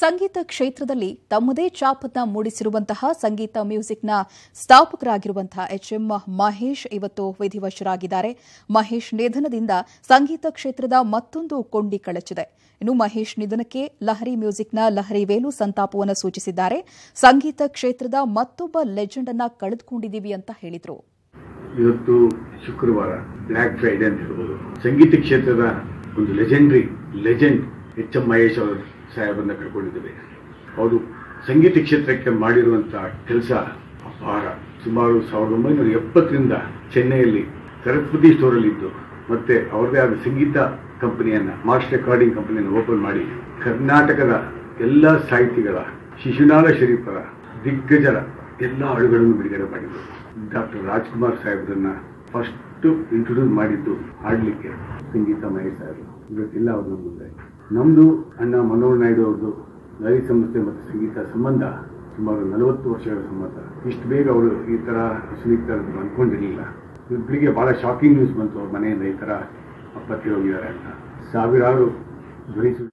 ಸಂಗೀತ ಕ್ಷೇತ್ರದಲ್ಲಿ ತಮ್ಮದೇ ಛಾಪನ್ನ ಮೂಡಿಸಿರುವಂತಹ ಸಂಗೀತ ಮ್ಯೂಸಿಕ್ನ ಸ್ಥಾಪಕರಾಗಿರುವಂತಹ ಎಚ್ಎಂ ಮಹೇಶ್ ಇವತ್ತು ವಿಧಿವಶರಾಗಿದ್ದಾರೆ ಮಹೇಶ್ ನಿಧನದಿಂದ ಸಂಗೀತ ಕ್ಷೇತ್ರದ ಮತ್ತೊಂದು ಕೊಂಡಿ ಕಳಚಿದೆ ಇನ್ನು ಮಹೇಶ್ ನಿಧನಕ್ಕೆ ಲಹರಿ ಮ್ಯೂಸಿಕ್ನ ಲಹರಿ ವೇಲು ಸಂತಾಪವನ್ನು ಸೂಚಿಸಿದ್ದಾರೆ ಸಂಗೀತ ಕ್ಷೇತ್ರದ ಮತ್ತೊಬ್ಬ ಲೆಜೆಂಡ್ ಅನ್ನ ಕಳೆದುಕೊಂಡಿದ್ದೀವಿ ಅಂತ ಹೇಳಿದರು ಇವತ್ತು ಶುಕ್ರವಾರ ಬ್ಲ್ಯಾಕ್ ಫ್ರೈಡೆ ಅಂತ ಹೇಳ್ಬೋದು ಸಂಗೀತ ಕ್ಷೇತ್ರದ ಒಂದು legendary legend H M Mahesh ಅವರು ಸಾಹೇಬರನ್ನ ಕಳ್ಕೊಂಡಿದ್ದೇವೆ ಅವರು ಸಂಗೀತ ಕ್ಷೇತ್ರಕ್ಕೆ ಮಾಡಿರುವಂತಹ ಕೆಲಸ ಅಪಾರ ಸುಮಾರು ಸಾವಿರದ ಒಂಬೈನೂರ ಎಪ್ಪತ್ತರಿಂದ ಚೆನ್ನೈಯಲ್ಲಿ ಸರಸ್ವತಿ ಸ್ಟೋರಲ್ಲಿ ಇದ್ದು ಮತ್ತೆ ಅವರದೇ ಆದ ಸಂಗೀತ ಕಂಪನಿಯನ್ನ ಮಾರ್ಚ್ ರೆಕಾರ್ಡಿಂಗ್ ಕಂಪನಿಯನ್ನು ಓಪನ್ ಮಾಡಿ ಕರ್ನಾಟಕದ ಎಲ್ಲ ಸಾಹಿತಿಗಳ ಶಿಶುನಾಳ ಶರೀಫರ ದಿಗ್ಗಜರ ಎಲ್ಲ ಹಾಡುಗಳನ್ನು ಬಿಡುಗಡೆ ಮಾಡಿದರು ಡಾಕ್ಟರ್ ರಾಜ್ಕುಮಾರ್ ಸಾಹೇಬ್ರನ್ನ ಫಸ್ಟ್ ಇಂಟ್ರೊಡ್ಯೂಸ್ ಮಾಡಿದ್ದು ಹಾಡ್ಲಿಕ್ಕೆ ಸಂಗೀತ ಮಹೇಶ್ ಸಾಹೇಬರು ಇವತ್ತೆಲ್ಲ ಅವ್ರ ನಮ್ಮ ಮುಂದೆ ನಮ್ದು ಅಣ್ಣ ಮನೋಹರ್ ನಾಯ್ಡು ಅವ್ರದ್ದು ಲಹರಿ ಸಂಸ್ಥೆ ಮತ್ತು ಸಂಗೀತ ಸಂಬಂಧ ಸುಮಾರು ನಲವತ್ತು ವರ್ಷಗಳ ಸಂಬಂಧ ಇಷ್ಟು ಬೇಗ ಅವರು ಈ ತರ ಸುನೀತಾ ಅನ್ಕೊಂಡಿರಲಿಲ್ಲ ಇಬ್ಬರಿಗೆ ಬಹಳ ಶಾಕಿಂಗ್ ನ್ಯೂಸ್ ಬಂತು ಅವ್ರ ಮನೆಯಿಂದ ಈ ತರ ಅಪ್ಪ ಹೋಗಿದ್ದಾರೆ ಅಂತ ಸಾವಿರಾರು ಧ್ವನಿಸು